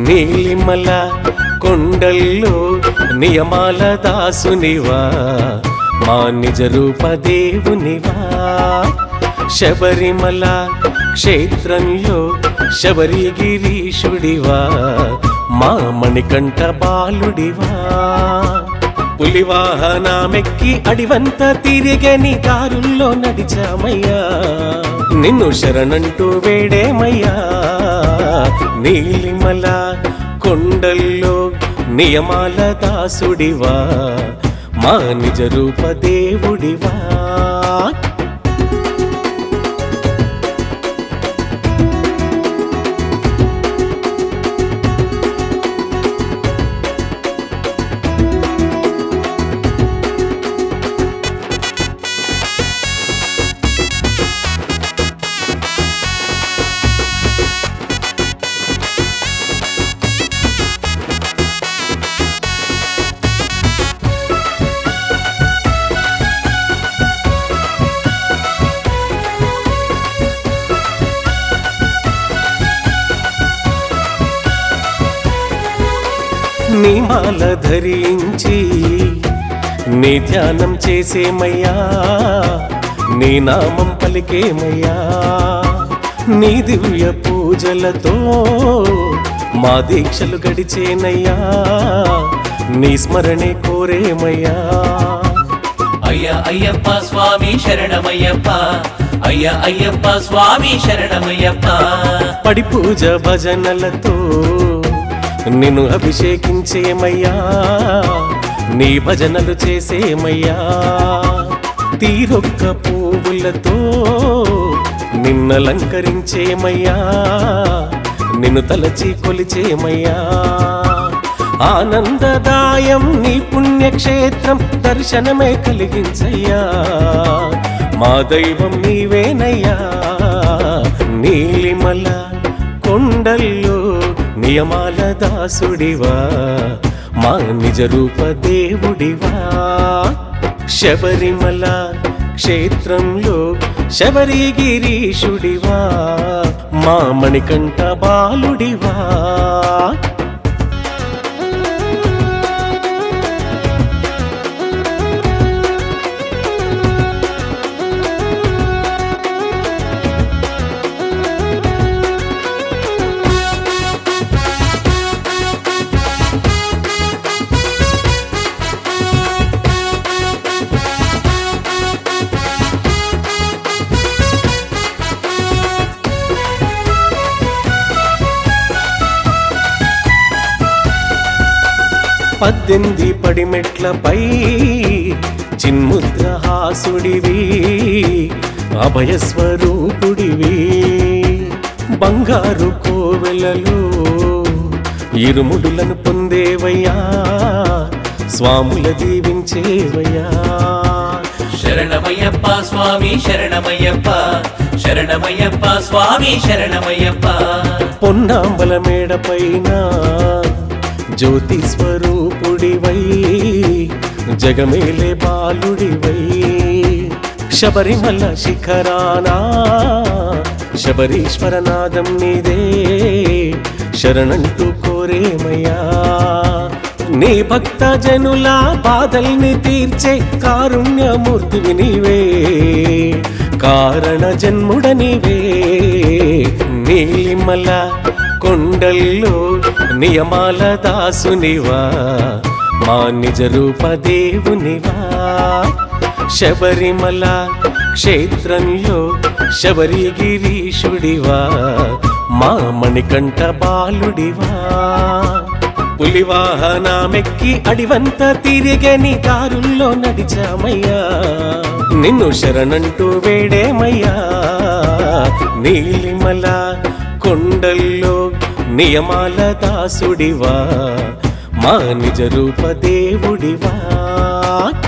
నీలిమల కొండల్లో నియమాల దాసునివా మా నిజ రూప దేవునివా శబరిమల క్షేత్రంలో శబరిగిరీషుడివా మా మణికంఠ బాలుడివా పులివాహనమెక్కి అడివంత తిరిగని దారుల్లో నడిచామయ్యా నిన్ను శరణంటూ వేడేమయ్యా నీలిమల కొండల్లో నియమాల దాసుడివా మా నిజ రూప దేవుడివా నీ మాల ధరించి నీ ధ్యానం చేసేమయ్యా నీ నామం పలికేమయ్యా నీ దివ్య పూజలతో మా దీక్షలు గడిచేనయ్యా నీ స్మరణే కోరేమయ్యా అయ్య అయ్యప్ప స్వామి శరణమయ్యప్ప అయ్య అయ్యప్ప స్వామి శరణమయ్యప్ప పడి పూజ భజనలతో నిన్ను అభిషేకించేమయ్యా నీ భజనలు చేసేమయ్యా తీరొక్క పువ్వులతో నిన్నలంకరించేమయ్యా నిన్ను తలచి కొలిచేమయ్యా ఆనందదాయం నీ పుణ్యక్షేత్రం దర్శనమే కలిగించయ్యా మా దైవం నీవేనయ్యా నీలిమల కొండల్లో నియమాల దాసుడివా మా నిజ రూప దేవుడివా శబరిమల క్షేత్రంలో శబరిగిరీషుడివా మా మణికంఠ బాలుడివా పద్దెనిమిది పడిమెట్లపై చిన్ముద్రహాసుడివి అభయస్వరూపుడివి బంగారు కోవెలలో ఇరుముడులను పొందేవయ్యా స్వాముల దీవించేవయ్యా శరణమయ్యప్ప స్వామి శరణమయ్యప్ప శరణమయ్యప్ప స్వామి శరణమయ్యప్ప పొన్నాంబల మేడపైన జ్యోతి స్వరూపుడివై జగమేలే బాలుడివై శబరిమల శిఖరానా శబరీశ్వరనాదం నీదే శరణంటూ కోరేమయ్యా నీ భక్త జనుల బాధల్ని తీర్చే కారుణ్యమూర్తివి నీవే కారణ జన్ముడ నీవే నీలిమల కొండల్లో నియమాల దాసునివా మా నిజ రూప దేవునివా శబరిమల క్షేత్రంలో శబరిగిరీషుడివా మా మణికంఠ బాలుడివా పులివాహనమెక్కి అడివంత తిరిగని దారుల్లో నడిచామయ్యా నిన్ను శరణంటూ వేడేమయ్యా నీలిమల కొండల్లో నియమాల దాసుడివా మా నిజ రూప దేవుడివా